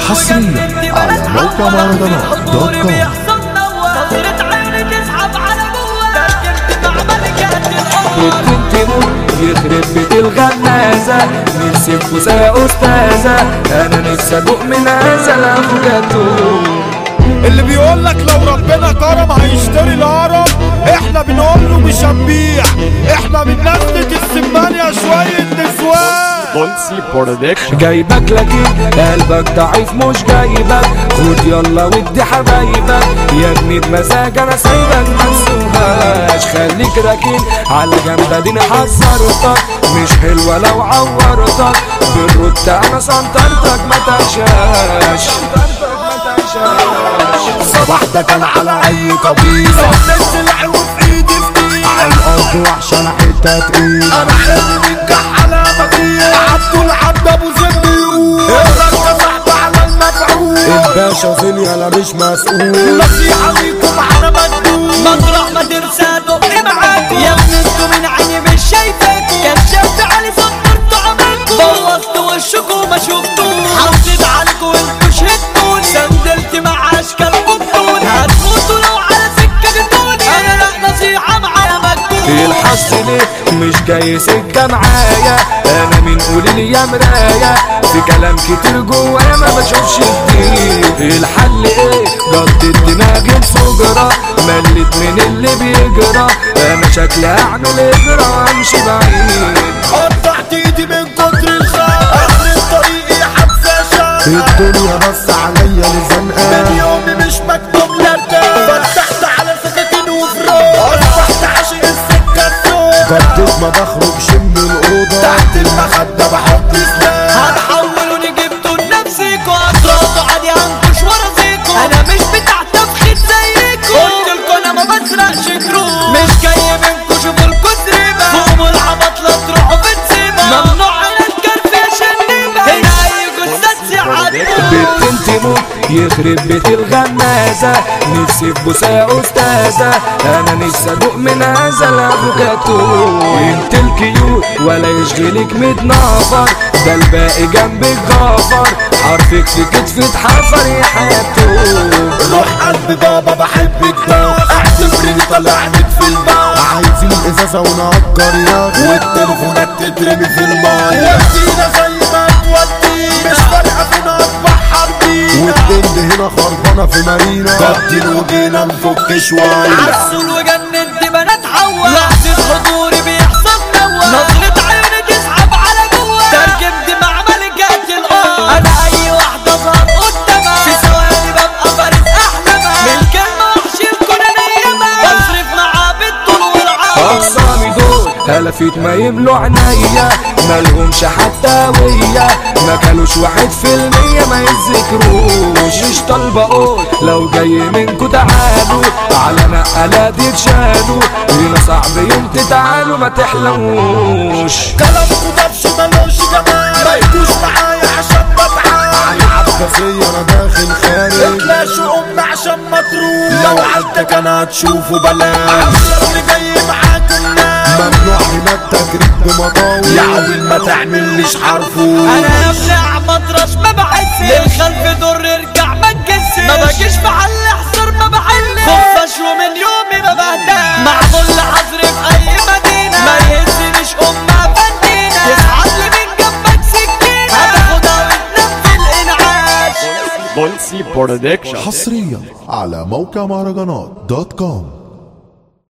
حصريا على موقع مهرجانات دوت كوم ممكن تموت يخرب بيت الغمازة نفسي في يا أستاذة أنا نفسي أدوق من هذا الأفوكاتو اللي بيقول لك لو ربنا كرم هيشتري الهرم احنا بنقول له مش هنبيع احنا من نسلة السمانية شوية نسوان بولسي برودكشن جايبك لكن قلبك ضعيف مش جايبك خد يلا ودي حبايبك يا ابني بمزاج انا سايبك منسوهاش خليك راكن على جنب اديني حذرتك مش حلوه لو عورتك بالرد انا سنطرتك ما تنشاش صباح ده كان على اي قبيلة السلع وفي ايدي في على الارض وحشة حتة تقيل انا حلمي منجح على مدير عبد العبد ابو زيد بيقول الرجل صاحب على المفعول الباشا زيني انا مش مسؤول نصيحة ليكم على مجنون مطرح ما ترسى دق معاكم يا ابني انتوا من عيني مش شايفاكم كشفت علي صدرت عملكم بوظت وشكم ما شفتوش حافظت عنكم انتوا شهدتوني سندلت مع اشكالكم دوني هتموتوا لو على سكه جبتوني انا لا نصيحه معايا مجنون الحظ ليه مش جاي سكة معايا انا من قولي لي يا مراية في كلام كتير جوايا ما بشوفش كتير الحل ايه جدد دماغي بصجرة ملت من اللي بيجرى انا شكلي هعمل اجرى وامشي بعيد قطعت ايدي من كتر الخير اخر طريقي حبسة شاب الدنيا بص عليا من لزنقة يومي مش مكتوب لارتاح فتحت على سكاكين وفراق اصبحت عاشق السكة السوق جدد ما بخرجش من الأوضة تحت المخدة بحط سلاح هتحولوا جبتوا لنفسيكوا هتردوا عادي هنكش ورا زيكوا انا مش بتاع تفخيد زيكوا قلتلكوا انا ما بسرقش كروت مش جاي منكوا شوفوا الكتربة قوموا العبط لا تروحوا في نسيبة ممنوع على الكرف عشان نبقى هنا اي جثة يعدوا بنت انت موت يخرب بيت الغمازة نفسي في بوسة يا أستاذة أنا نفسي أدوق من هذا الأفوكاتو انت الكيوت ولا يشغلك ميت نفر ده الباقي جنبك غفر حرفك في كتفي اتحفر يا حياته روح قلبي بابا بحبك ده اعتبرني طلعت في الباب عايزين ازازة ونأجر ياغي والتليفونات تترمي في المايه ودينا زي ما تودي مش فارقه فينا اصبح حربي والبند هنا خربانة في مارينا قتل وجينا نفك شويه عسل وجنة دي بنات حوا لحظة حضوري بيحصل نوا نظرة عيني تسحب على جوا ترجم دماغ ملكات الأرض أنا أي واحدة ظهر قدامها في ثواني ببقى فارس أحلامها من كلمة وحش الكون نيمة بصرف معاه بالطول والعرض أقسامي دول هلفت ما يملوا عينيا مالهمش حتى ويا ما كانوش واحد في المية ما يذكروش مش طالبة اقول لو جاي منكو تعالوا على نقلات يتشالوا هنا صعب يوم تتعالوا ما تحلوش كلامكوا دبش ملوش جمال ما يجوش معايا عشان بتعال عباسية انا داخل خارج اتلاشوا ام عشان ما تروح لو عدتك انا هتشوفه بلاش عشان اللي جاي معاك الناس ممنوع هنا التجريد بمضاوي يا عويل ما تعمليش حرفوش انا يا ابني احمد رش ما بحسش للخلف دور ارجع ما تجسش ما بجيش في حل حصر ما بحلش خفش ومن يومي ما بهداش معمول لحظر في اي مدينة ما يهزنيش امها فنينة يسعد لي من جنبك سكينة هتاخدها وتنام في الانعاش بولسي برودكشن حصريا على موقع مهرجانات دوت كوم